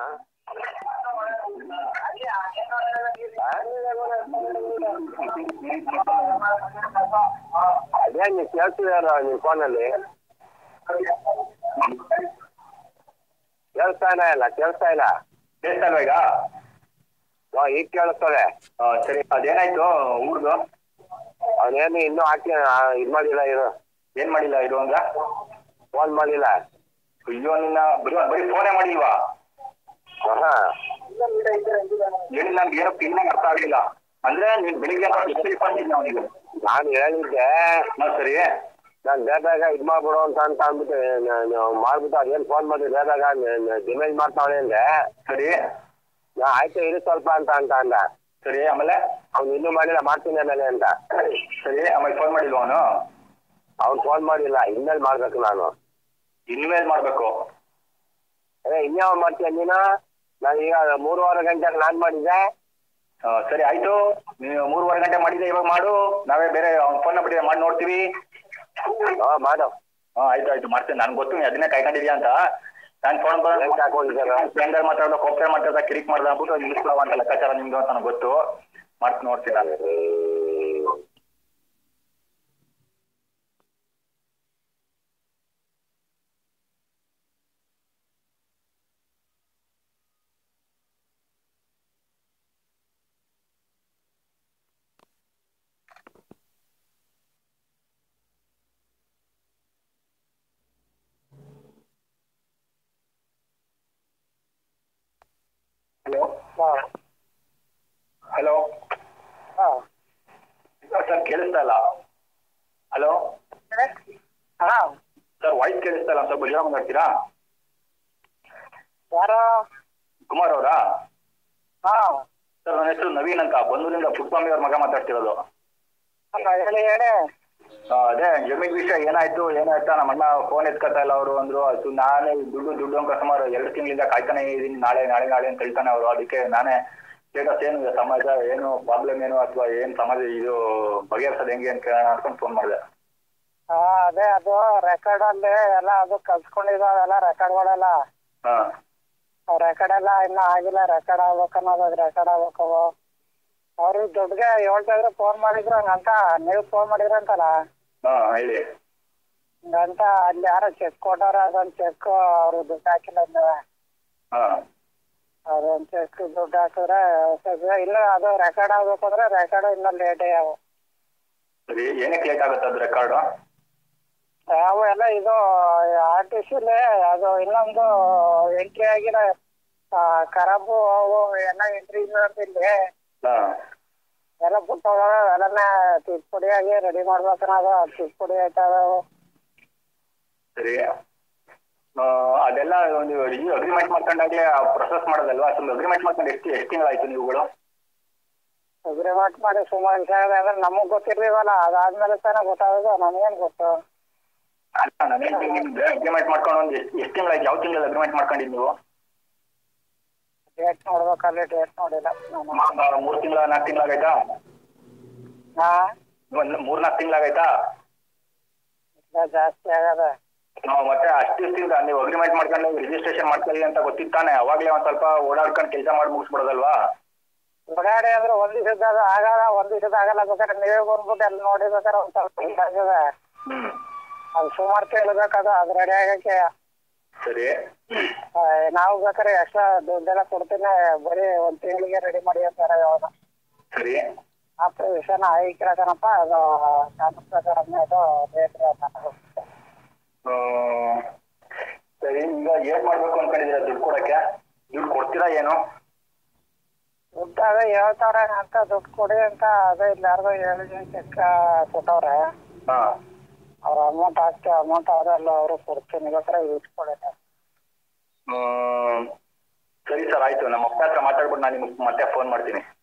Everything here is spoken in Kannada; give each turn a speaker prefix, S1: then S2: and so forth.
S1: ಅದೇ ನೀವು ಕೇಳ್ತಿದಾರ ನಿಮ್ಮ ಫೋನಲ್ಲಿ ಕೇಳಿಸ್ತಾ ಇಲ್ಲ ಇಲ್ಲ ಕೇಳಿಸ್ತಾ ಇಲ್ಲ
S2: ಕೇಳಿಸ್ತಲ್ವಾ ಈಗ
S1: ಹಾ ಈಗ ಕೇಳಿಸ್ತದೆ
S2: ಆ, ಸರಿ ಅದೇನಾಯ್ತು ಊರ್ದು
S1: ಅವನೇನು ಇನ್ನೂ ಹಾಕಿ ಇದು ಮಾಡಿಲ್ಲ ಇರು
S2: ಏನ್ ಮಾಡಿಲ್ಲ ಇದು ಅಂದ್ರ
S1: ಫೋನ್ ಮಾಡಿಲ್ಲ
S2: ಅಯ್ಯೋ ನಿನ್ನ ಬರೀ ಬರೀ ಫೋನೇ ಮಾಡಿಲ್ವಾ
S1: ಹಾ
S2: ಹೇಳಿ ನನ್ಗೆ ಏನೋ ಕ್ಲೀನಾಗಿ ಅರ್ಥ ಆಗ್ಲಿಲ್ಲ ಅಂದ್ರೆ ನೀನ್ ಬೆಳಿಗ್ಗೆ ಬಂದಿದ್ದೆ ಅವನಿಗೆ
S1: ನಾನು ಹೇಳಿದ್ದೆ
S2: ಹಾ ಸರಿ
S1: ನಾನು ಬೇದಾಗ ಇದು ಮಾಡ್ಬಿಡು ಅಂತ ಅಂತ ಅಂದ್ಬಿಟ್ಟು ನಾನು ಮಾಡ್ಬಿಟ್ಟು ಅದೇನು ಫೋನ್ ಮಾಡಿ ಬೇದಾಗ ಡಿಮೇಜ್ ಮಾಡ್ತಾವಳೆ ಅಂದೆ
S2: ಸರಿ
S1: ನಾ ಆಯ್ತು ಇರು ಸ್ವಲ್ಪ ಅಂತ ಅಂತ ಅಂದ
S2: ಸರಿ ಆಮೇಲೆ
S1: ಅವ್ನು ಇನ್ನೂ ಮಾಡಿಲ್ಲ ಮಾಡ್ತೀನಿ ಆಮೇಲೆ ಅಂತ
S2: ಸರಿ ಆಮೇಲೆ ಫೋನ್ ಮಾಡಿಲ್ವ ಅವನು
S1: ಅವ್ನು ಫೋನ್ ಮಾಡಿಲ್ಲ ಇನ್ಮೇಲೆ ಮಾಡ್ಬೇಕು ನಾನು
S2: ಇನ್ಮೇಲ್ ಮಾಡ್ಬೇಕು
S1: ಅದೇ ಇನ್ಯಾವ ಮಾಡ್ತೀಯ ನೀನು ನಾನು ಈಗ ಮೂರುವರೆ ಗಂಟೆಗೆ ನಾನು ಮಾಡಿದ್ದೆ
S2: ಆ, ಸರಿ ಆಯ್ತು ನೀವು ಮೂರುವರೆ ಗಂಟೆ ಮಾಡಿದ್ದೆ ಇವಾಗ ಮಾಡು ನಾವೇ ಬೇರೆ ಅವ್ನ ಫೋನ್ ನಂಬರ್ ಮಾಡಿ ನೋಡ್ತೀವಿ
S1: ಹಾಂ ಮಾಡು
S2: ಹಾ ಆಯ್ತು ಆಯ್ತು ಮಾಡ್ತೀನಿ ನನ್ಗೆ ಗೊತ್ತು ನೀ ಅದನ್ನೇ ಕಾಯ್ಕೊಂಡಿದ್ಯಾ ಅಂತ ನಾನು ಫೋನ್
S1: ಹೆಂಗ್ ಹಾಕೊಂಡಿದ್ದಾರ
S2: ಫ್ರೆಂಡಲ್ಲಿ ಮಾತಾಡ್ದ ಕೋಪೆ ಮಾತಾಡ್ದ ಕಿರಿಕ್ ಮಾಡ್ದ ಅಂದ್ಬಿಟ್ಟು ನಿಲ್ಲಿಸ್ಲವ ಅಂತ ಲೆಕ್ಕಾಚಾರ ನಿಮ್ದು ಅಂತ ನನಗೆ ಗೊತ್ತು ಮಾಡ್ತೀನಿ ನೋಡ್ತೀನಿ ನಾನು ಹಲೋ ಹಲೋ
S1: ಹಾಂ
S2: ಸರ್ ಕೇಳಿಸ್ತಾ ಇಲ್ಲ ಹಲೋ
S1: ಹಾಂ
S2: ಸರ್ ವಾಯ್ಸ್ ಕೇಳಿಸ್ತಾ ಇಲ್ಲ ಸ್ವಲ್ಪ ಜೋರ ಮಾತಾಡ್ತೀರಾ
S1: ಯಾರು
S2: ಕುಮಾರ್ ಅವರಾ
S1: ಹಾಂ
S2: ಸರ್ ನನ್ನ ಹೆಸರು ನವೀನ್ ಅಂತ ಬಂದೂರಿಂದ ಪುಟ್ಟಸ್ವಾಮಿ ಅವ್ರ ಮಗ ಮಾತಾಡ್ತಿರೋದು
S1: ಹೇಳಿ ಹೇಳಿ
S2: ಆ, ಅದೇ ಜಮೀನ್ ವಿಷಯ ಏನಾಯ್ತು ಏನಾಯ್ತಾ ನಮ್ಮ ಅಣ್ಣ ಫೋನ್ ಎತ್ಕೊತಾ ಇಲ್ಲ ಅವರು ಅಂದ್ರು ಅದು ನಾನೇ ದುಡ್ಡು ದುಡ್ಡು ಅಂತ ಸುಮಾರು ಎರಡು ತಿಂಗಳಿಂದ ಕಾಯ್ತಾನೆ ಇದೀನಿ ನಾಳೆ ನಾಳೆ ನಾಳೆ ಅಂತ ಹೇಳ್ತಾನೆ ಅವರು ಅದಕ್ಕೆ ನಾನೇ ಸ್ಟೇಟಸ್ ಏನು ಇದೆ ಸಮಾಜ ಏನು ಪ್ರಾಬ್ಲಮ್ ಏನು ಅಥವಾ ಏನ್ ಸಮಾಜ ಇದು ಬಗೆಹರಿಸೋದು ಹೆಂಗೆ ಅಂತ ಕೇಳೋಣ ಅನ್ಕೊಂಡು ಫೋನ್ ಮಾಡಿದೆ
S1: ಹಾ ಅದೇ ಅದು ರೆಕಾರ್ಡ್ ಅಲ್ಲಿ ಎಲ್ಲ ಅದು ಕಲ್ಸ್ಕೊಂಡಿದಾವೆಲ್ಲ ರೆಕಾರ್ಡ್ಗಳೆಲ್ಲ
S2: ಹಾ
S1: ರೆಕಾರ್ಡ್ ಎಲ್ಲ ಇನ್ನೂ ಆಗಿಲ್ಲ ರೆಕಾರ್ಡ್ ಆಗ್ಬೇಕು ಅನ್ನೋದು ಅದು ರೆಕಾರ್ಡ್ ಆಗ್ಬೇಕು ಅವ್ರಿಗೆ ದುಡ್ಡಿಗೆ ಹೇಳ್ತಾ ಇದ್ರೆ ಫೋನ್ ಮಾಡಿದ್ರು ಹಂಗಂತ ನೀವು ಫೋನ್ ಮಾಡಿದ್ರಂತಲ್ಲ
S2: ಹಾ ಹೇಳಿ
S1: ಹಂಗಂತ ಅಲ್ಲಿ ಯಾರೋ ಚೆಕ್ ಕೊಟ್ಟವ್ರ ಅದೊಂದು ಚೆಕ್ ಅವ್ರು ದುಡ್ಡು ಹಾಕಿಲ್ಲ ಅಂದವ
S2: ಹಾ
S1: ಅದೊಂದು ಚೆಕ್ ದುಡ್ಡು ಹಾಕಿದ್ರೆ ಸದ್ಯ ಇನ್ನೂ ಅದು ರೆಕಾರ್ಡ್ ಆಗ್ಬೇಕು ಅಂದ್ರೆ ರೆಕಾರ್ಡ್ ಇನ್ನೂ ಲೇಟ್ ಯಾವ
S2: ಸರಿ ಏನಕ್ಕೆ ಲೇಟ್ ಆಗುತ್ತೆ ಅದು ರೆಕಾರ್ಡು
S1: ಯಾವ ಎಲ್ಲ ಇದು ಆರ್ ಟಿ ಸಿಲಿ ಅದು ಇನ್ನೊಂದು ಎಂಟ್ರಿ ಆಗಿಲ್ಲ ಆ, ಖರಾಬು ಅವು ಎಲ್ಲ ಎಂಟ್ರಿ ಇಲ್ಲಿ
S2: ಹಾ
S1: ಎಲ್ಲ ಬಿಟ್ಟೋಗವ ಎಲ್ಲನ ತಿದ್ದುಪಡಿಯಾಗಿ ರೆಡಿ ಮಾಡ್ಬೇಕನ್ನೋದು ತಿದ್ದುಪಡಿ ಆಯ್ತವೆ ಅವು
S2: ಸರಿ ಆ, ಅದೆಲ್ಲ ಒಂದು ಅಗ್ರಿಮೆಂಟ್ ಮಾಡ್ಕೊಂಡಾಗ್ಲೇ ಪ್ರೊಸೆಸ್ ಮಾಡೋದಲ್ವಾ ಸುಮ್ಮನೆ ಅಗ್ರಿಮೆಂಟ್ ಮಾಡ್ಕೊಂಡು ಎಷ್ಟು ಎಷ್ಟು ತಿಂಗಳಾಯ್ತು ನೀವುಗಳು
S1: ಅಗ್ರಿಮೆಂಟ್ ಮಾಡಿ ಸುಮಾರು ದಿವಸ ಆಗಿದೆ ಅಂದ್ರೆ ನಮಗೆ ಗೊತ್ತಿರ್ಲಿವಲ್ಲ ಅದಾದ್ಮೇಲೆ ತಾನೇ ಗೊತ್ತಾಗೋದು ನಮಗೇನು ಗೊತ್ತು
S2: ಅಲ್ಲ ನನಗೆ ನಿಮ್ದು ಅಗ್ರಿಮೆಂಟ್ ಮಾಡ್ಕೊಂಡು ಒಂದು ಎಷ್ಟು ಎಷ್ಟು ತಿಂಗಳಾಯ್ತು ಯಾವ ತಿಂಗಳಲ್ಲಿ ಅಗ್ರಿಮೆಂಟ್ ಮಾಡ್ಕೊಂಡಿದ್ದು ನೀವು
S1: ಡೇಟ್ ನೋಡ್ಬೇಕಲ್ಲಿ ಡೇಟ್ ನೋಡಿಲ್ಲ ನಾನು
S2: ಮೂರು ತಿಂಗಳ ನಾಲ್ಕು ತಿಂಗಳಾಗೈತಾ
S1: ಹಾಂ
S2: ಒಂದು ಮೂರ್ ನಾಲ್ಕು ತಿಂಗಳಾಗೈತಾ
S1: ಇಲ್ಲ ಜಾಸ್ತಿ ಆಗದ
S2: ನಾವು ಮತ್ತೆ ಅಷ್ಟು ದಿವಸದಿಂದ ನೀವು ಅಗ್ರಿಮೆಂಟ್ ಮಾಡ್ಕೊಂಡು ರಿಜಿಸ್ಟ್ರೇಷನ್ ಮಾಡ್ಕೊಳ್ಳಿ ಅಂತ ಗೊತ್ತಿತ್ತಾನೆ ಅವಾಗಲೇ ಒಂದ್ ಸ್ವಲ್ಪ ಓಡಾಡ್ಕೊಂಡು ಕೆಲಸ ಮಾಡಿ ಮುಗಿಸ್ಬಿಡೋದಲ್ವಾ
S1: ಹೊರಗಡೆ ಅಂದ್ರೆ ಒಂದ್ ದಿವಸದ ಆಗಲ್ಲ ಒಂದ್ ದಿವಸದ ಆಗಲ್ಲ ಬೇಕಾದ್ರೆ ನೀವೇ ಬಂದ್ಬಿಟ್ಟು ಎಲ್ಲ ನೋಡಿಬೇಕಾದ್ರೆ ಒಂದ್ ಸ್ವಲ್ಪ ಇದು ಆಗ್ತದೆ
S2: ಹ್ಮ್
S1: ಅದು ಸುಮಾರು ಕೇಳಬೇಕದ ಅದು ರೆಡಿ ಆಗಕ್ಕೆ
S2: ಸರಿ
S1: ಆ, ನಾವು ಬೇಕಾದ್ರೆ ಎಕ್ಸ್ಟ್ರಾ ದುಡ್ಡೆಲ್ಲ ಕೊಡ್ತೀನಿ ಬರೀ ಒಂದ್ ತಿಂಗಳಿಗೆ ರೆಡಿ ಮಾಡಿ ಅಂತಾರೆ ಯಾವಾಗ
S2: ಸರಿ
S1: ಆ ವಿಷಯನ ಆಯ್ಕಿರಕನಪ್ಪ ಅದು ನನ್ನ ಪ್ರಕಾರ ಅದು ರೇಟ್
S2: ಆ, ಸರಿ ಈಗ ಏನ್ ಮಾಡ್ಬೇಕು ಅನ್ಕೊಂಡಿದ್ದೀರಾ ದುಡ್ಡು ಕೊಡಕ್ಕೆ ದುಡ್ಡು ಕೊಡ್ತೀರಾ ಏನು
S1: ದುಡ್ಡು ಅದೇ ಹೇಳ್ತಾವ್ರೆ ಅಂತ ದುಡ್ಡು ಕೊಡಿ ಅಂತ ಅದೇ ಇಲ್ಲಿ ಯಾರಿಗೋ ಹೇಳಿ ಚೆಕ್ ಕೊಟ್ಟವ್ರೆ
S2: ಹಾ
S1: ಅವ್ರ ಅಮೌಂಟ್ ಹಾಕ್ತಿ ಅಮೌಂಟ್ ಅವರೆಲ್ಲ ಅವರು ಕೊಡ್ತೀನಿ ಬೇಕಾದ್ರೆ ಇಟ್ಕೊಡಿ
S2: ಹ್ಮ್. ಸರಿ ಸರ್ ಆಯ್ತು ನಮ್ಮ ಅಪ್ಪ ಹತ್ರ ಮಾತಾಡ್ಬಿಟ್ಟು ನಾನು ನಿಮ್ಗೆ ಮತ್ತೆ ಫೋನ್ ಮಾಡ್ತೀನಿ